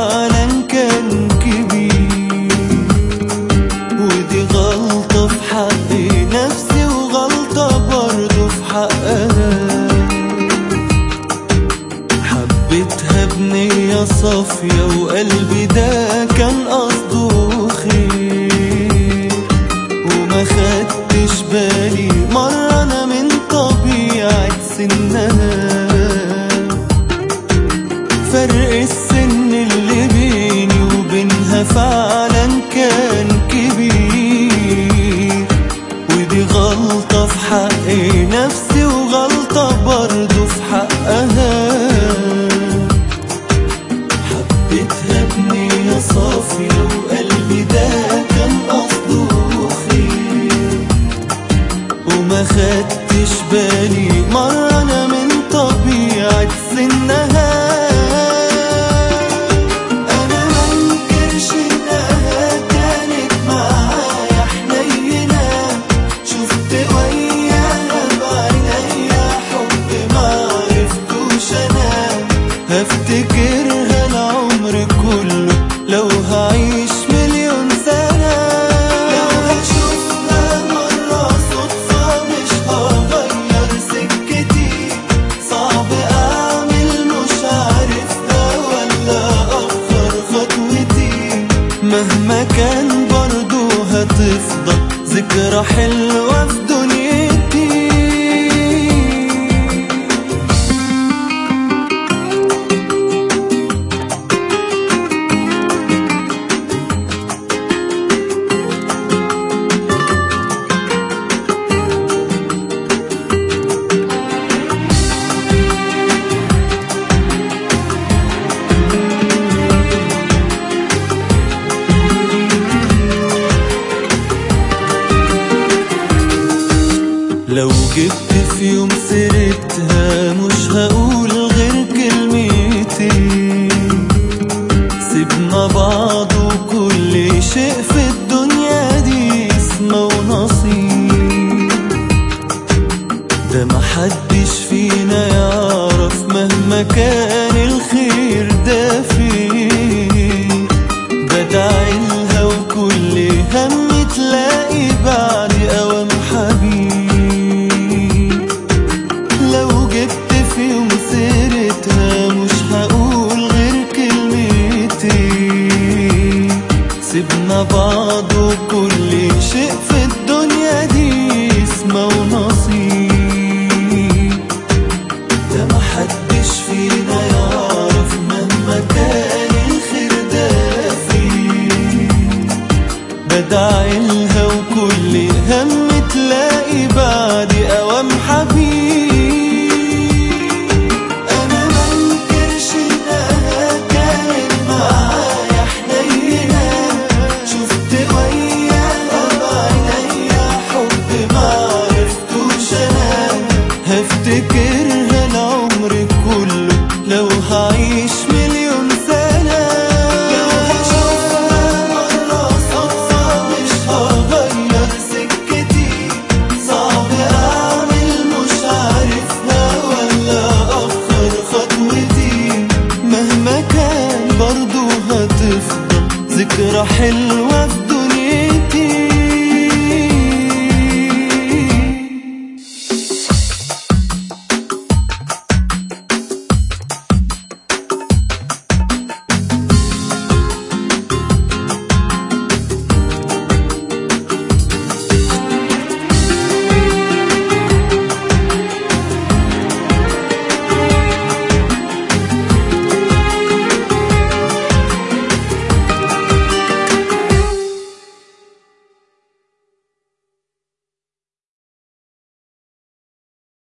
فعلا كان كبير ودي غلطة في حق نفسي وغلطة برضه في حقها حبيتها بنية صافية وقلبي ده كان قصده خير وما خدتش بالي مرة أنا من طبيعة سنها فرق السن اللي بيني وبينها فعلا كان كبير ودي غلطة في حق نفسي وغلطة برضه في حقها حبيتها بنية صافية وقلبي ده كان قصده خير وما خدتش بالي مرة أنا من طبيعة سنها أنا منكرش إنها كانت معايا حنينة شفت وياها بعينيا حب معرفتوش أنا هفتكرها العمر كله لو هعيش مليون سنة لو هشوفها مرة صدفة مش هغير سكتي صعب أعمل مش عارفها ولا أخر خطوتي مهما كان برضو هتفضل ذكرى حلوة في دنيتي لو جبت في يوم سيرتها مش هقول غير كلمتين سيبنا بعض وكل شيء في الدنيا دي اسمه ونصيب ده محدش فينا يعرف مهما كان الخير ده فين بدعي لها وكل هم تلاقي بعد أوام حبيب لو جبت في يوم سيرتها مش هقول غير كلمتين سيبنا بعض وكل شيء في الدنيا دي اسمه ونصيب ده محدش فينا يعرف مهما كان الخير ده فيه بدعي لها وكل هم تلاقي بعد أوام حبيب أنا منكرش إنها كانت معايا حنينة شفت وياها بعينيا حب معرفتوش أنا هفتكرها العمر كله لو هعيش مليون سنة لو هشوفها مرة صدفة مش هغير سكتي صعب أعمل مش عارفها ولا أخر خطوتي مهما كان برضو هتفضل ذكرى حلوة